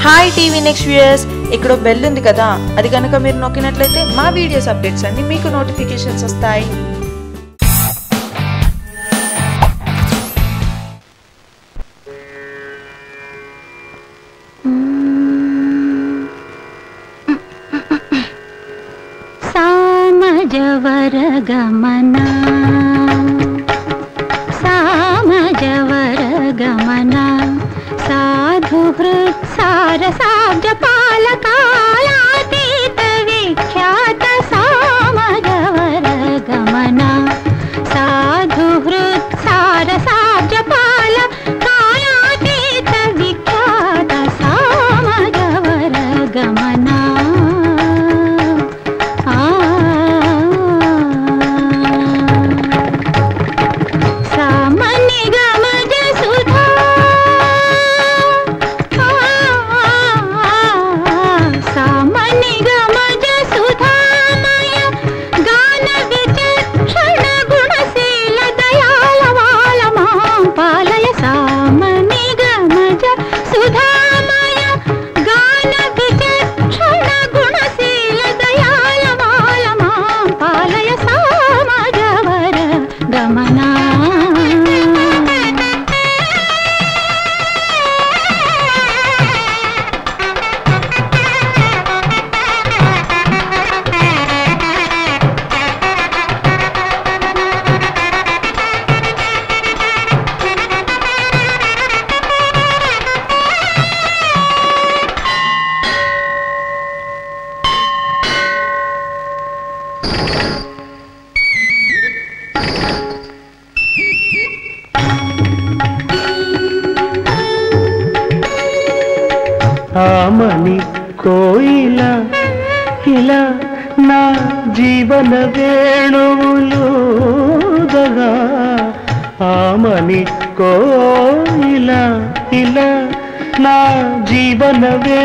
hi TV next viewers ఇక్కడ bell ఉంది కదా అది కనుక మీరు నొక్కినట్లయితే మా వీడియోస్ అప్డేట్స్ అన్ని మీకు నోటిఫికేషన్స్ వస్తాయి సామజవరగమన సామజవరగమన సాధుహృత్ సారసాబ్జ పాలకాలాతీత విఖ్యాత సామజవరగమన సాధుహృత్ సారసాబ్జ పాల కాలాతీత విఖ్యాత సామజవరగమన సామాన్య గమజ సుధా సామాన్య గమజ సుధామయ గాన విచక్షణ గుణశీల దయాల వాల మాం పాలయ సామాన్య గమజ సుధామయ గాన విచక్షణ గుణశీల దయాల వాల మాం పాలయ సామజవర గమనా ఆమని కోయిల ఇలా నా జీవన వేణువులుదగా ఆమని కోయిల ఇలా నా జీవన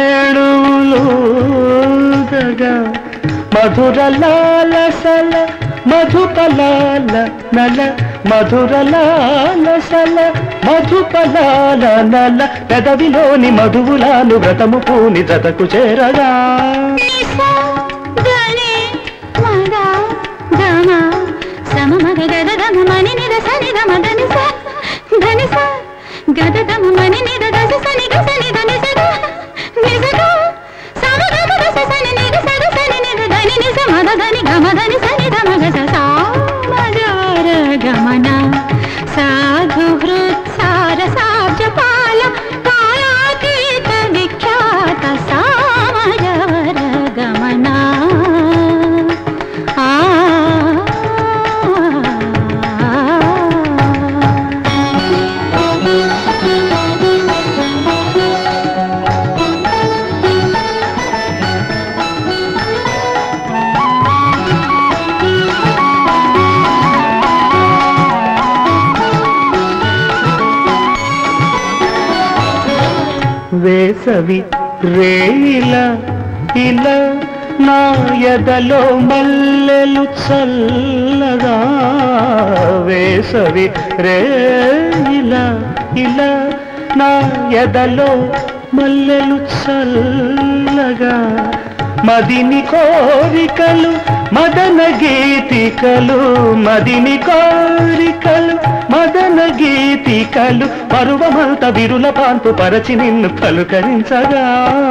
వేణువులుదగా మధుర లాలసల మధుపలాల నల మధుర లాలసల మధుపలాల నల పెదవిలోని మధువులాను వ్రతము పూని జతకు చేరగా నిసా గనే మదా గమ సమ మగ గద గమ మని నిద సని గమ దని స ధని స గద గమ మని నిద గజ సని గ సని ధని స గ నిజ గ సమ గమ గ స సని నిద స గ సని నిద ధని నిస మద ధని గమ ధని సని ధమ గ స సా మజార గమన సాధు హృత్ సార సాబ్జ పాల కాలాతీత విఖ్యాత సామజవర గమనా ఆ వేసవి రేయిల ఇలా నా ఎదలో మల్లెలు చల్లగా వేసవి రేయిల ఇలా నా ఎదలో మల్లెలు చల్లగా మదిని కోరికలు మదన గీతికలు మదిని కోరికలు మదన గీతికలు పరువమంత విరుల పాంపు పరచి నిన్ను పలుకరించగా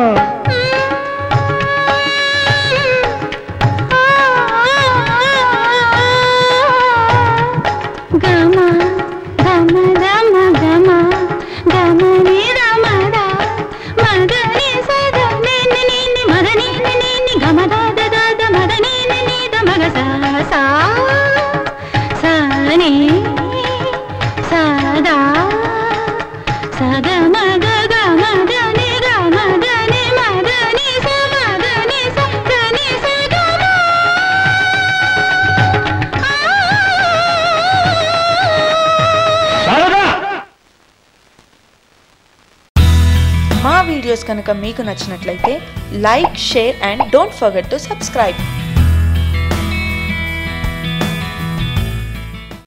గమ గమ గమ గమ గమ ని రమ ద మద ని స ద ని ని ని ని మద ని ని ని ని గమ ద ద ద ద మద ని ని ని ద మగ స సా స ని స ద స గ మ గ గ మ ద ని గ మ ద ని మ ద ని స మ ద ని స ద ని స గ మ శారదా మా వీడియోస్ కనుక మీకు నచ్చినట్లయితే like share and don't forget to subscribe